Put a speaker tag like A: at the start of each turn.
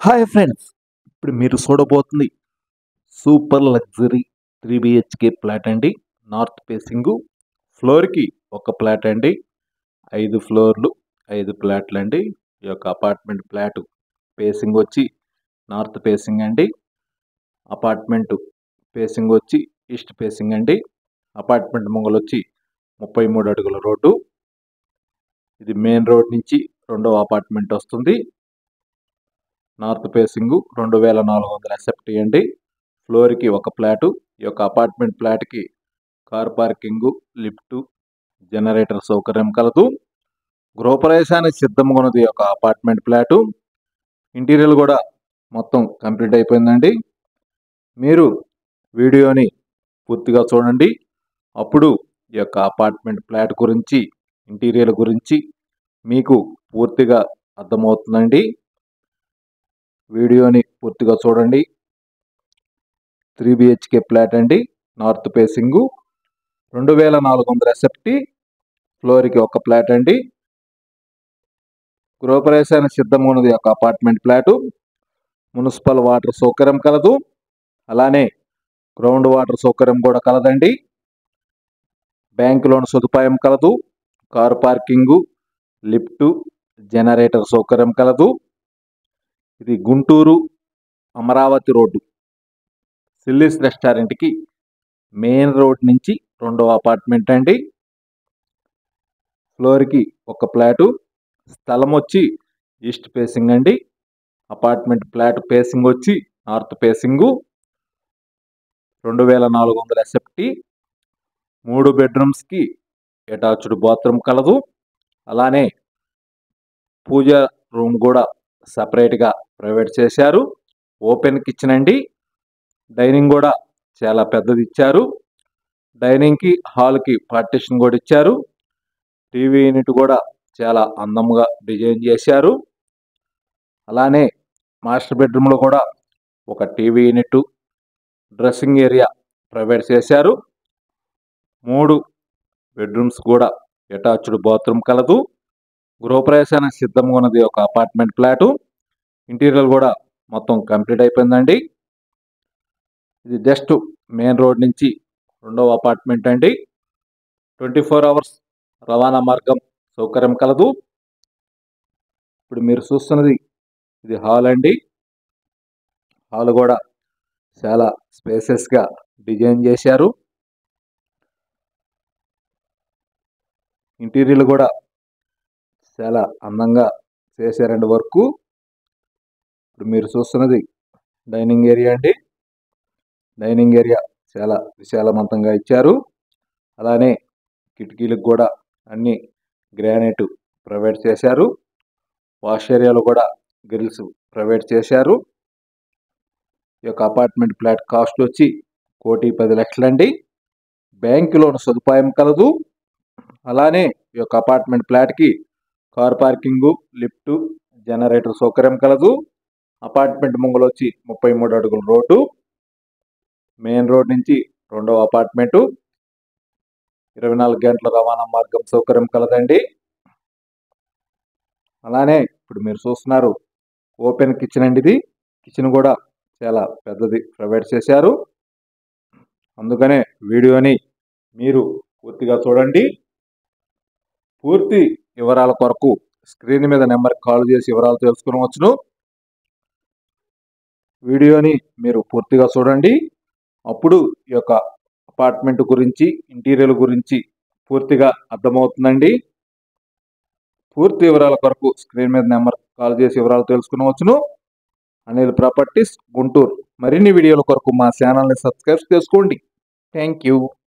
A: hi friends ఇప్పుడు మీరు చూడబోతుంది super luxury three BHK flat అండి నార్త్ ఫేసింగ్ ఫ్లోర్కి ఒక ఫ్లాట్ అండి ఐదు ఫ్లోర్లు ఐదు ఫ్లాట్లు అండి ఈ యొక్క అపార్ట్మెంట్ ఫ్లాట్ ఫేసింగ్ వచ్చి నార్త్ ఫేసింగ్ అండి అపార్ట్మెంట్ ఫేసింగ్ వచ్చి ఈస్ట్ ఫేసింగ్ అండి అపార్ట్మెంట్ ముంగలు వచ్చి ముప్పై మూడు అడుగుల రోడ్డు ఇది మెయిన్ రోడ్ నుంచి రెండవ అపార్ట్మెంట్ వస్తుంది నార్త్ ఫేసింగ్ రెండు వేల నాలుగు వందల ఎస్ఎఫ్టీ అండి ఫ్లోర్కి ఒక ఫ్లాటు ఈ యొక్క అపార్ట్మెంట్ ఫ్లాట్కి కార్ పార్కింగ్ లిఫ్ట్ జనరేటర్ సౌకర్యం కలదు గృహప్రవేశానికి సిద్ధంగా ఉన్నది ఈ యొక్క అపార్ట్మెంట్ ఫ్లాటు ఇంటీరియర్ కూడా మొత్తం కంప్లీట్ అయిపోయిందండి మీరు వీడియోని పూర్తిగా చూడండి అప్పుడు ఈ యొక్క అపార్ట్మెంట్ ఫ్లాట్ గురించి ఇంటీరియర్ గురించి మీకు పూర్తిగా అర్థమవుతుందండి వీడియోని పూర్తిగా చూడండి త్రీ బిహెచ్కే ఫ్లాట్ అండి నార్త్ ఫేసింగు రెండు వేల నాలుగు వందల ఎస్ఎఫ్టీ ఫ్లోర్కి ఒక ఫ్లాట్ అండి గృహప్రవేశానికి సిద్ధంగా ఉన్నది ఒక అపార్ట్మెంట్ ఫ్లాటు మున్సిపల్ వాటర్ సౌకర్యం కలదు అలానే గ్రౌండ్ వాటర్ సౌకర్యం కూడా కలదండి బ్యాంక్ లోన్ సదుపాయం కలదు కారు పార్కింగు లిఫ్ట్ జనరేటర్ సౌకర్యం కలదు ఇది గుంటూరు అమరావతి రోడ్డు సిల్లీస్ రెస్టారెంట్కి మెయిన్ రోడ్ నుంచి రెండవ అపార్ట్మెంట్ అండి ఫ్లోర్కి ఒక ఫ్లాటు స్థలం వచ్చి ఈస్ట్ ఫేసింగ్ అండి అపార్ట్మెంట్ ఫ్లాట్ ఫేసింగ్ వచ్చి నార్త్ ఫేసింగు రెండు వేల నాలుగు వందల ఎస్ఎఫ్టీ మూడు బెడ్రూమ్స్కి అటాచ్డ్ బాత్రూమ్ కలదు అలానే పూజ రూమ్ కూడా సపరేట్గా ప్రైవేట్ చేశారు ఓపెన్ కిచెన్ అండి డైనింగ్ కూడా చాలా పెద్దది ఇచ్చారు డైనింగ్కి హాల్కి పార్టీషన్ కూడా ఇచ్చారు టీవీ యూనిట్ కూడా చాలా అందంగా డిజైన్ చేశారు అలానే మాస్టర్ బెడ్రూమ్లో కూడా ఒక TV unit dressing area private చేశారు మూడు బెడ్రూమ్స్ కూడా అటాచ్డ్ బాత్రూమ్ కలదు గృహప్రవేశానికి సిద్ధంగా ఉన్నది ఒక అపార్ట్మెంట్ ఫ్లాటు ఇంటీరియర్ కూడా మొత్తం కంప్లీట్ అయిపోయిందండి ఇది జస్ట్ మెయిన్ రోడ్ నుంచి రెండవ అపార్ట్మెంట్ అండి ట్వంటీ ఫోర్ అవర్స్ రవాణా మార్గం సౌకర్యం కలదు ఇప్పుడు మీరు చూస్తున్నది ఇది హాల్ అండి హాల్ కూడా చాలా స్పేసెస్గా డిజైన్ చేశారు ఇంటీరియర్ కూడా చాలా అందంగా చేశారండి వర్క్ ఇప్పుడు మీరు చూస్తున్నది డైనింగ్ ఏరియా అండి డైనింగ్ ఏరియా చాలా విశాలవంతంగా ఇచ్చారు అలానే కిటికీలకు కూడా అన్ని గ్రానైట్ ప్రొవైడ్ చేశారు వాష్ ఏరియాలో కూడా గ్రిల్స్ ప్రొవైడ్ చేశారు ఈ యొక్క అపార్ట్మెంట్ ఫ్లాట్ కాస్ట్ వచ్చి కోటి పది లక్షలండి బ్యాంక్ లోన్ సదుపాయం కలదు అలానే ఈ యొక్క అపార్ట్మెంట్ ఫ్లాట్కి కార్ పార్కింగు లిఫ్ట్ జనరేటర్ సౌకర్యం కలదు అపార్ట్మెంట్ ముంగలు వచ్చి ముప్పై మూడు అడుగుల రోడ్డు మెయిన్ రోడ్ నుంచి రెండవ అపార్ట్మెంటు ఇరవై నాలుగు గంటల రవాణా మార్గం సౌకర్యం కలదండి అలానే ఇప్పుడు మీరు చూస్తున్నారు ఓపెన్ కిచెన్ అండి ఇది కిచెన్ కూడా చాలా పెద్దది ప్రొవైడ్ చేశారు అందుకనే వీడియోని మీరు పూర్తిగా చూడండి పూర్తి వివరాల కొరకు స్క్రీన్ మీద నెంబర్కి కాల్ చేసి వివరాలు తెలుసుకోవచ్చును వీడియోని మీరు పూర్తిగా చూడండి అప్పుడు ఈ యొక్క అపార్ట్మెంట్ గురించి ఇంటీరియర్ గురించి పూర్తిగా అర్థమవుతుందండి పూర్తి వివరాల కొరకు స్క్రీన్ మీద నెంబర్ కాల్ చేసి వివరాలు తెలుసుకునవచ్చును అనిల్ ప్రాపర్టీస్ గుంటూరు మరిన్ని వీడియోల కొరకు మా ఛానల్ని సబ్స్క్రైబ్ చేసుకోండి థ్యాంక్ యూ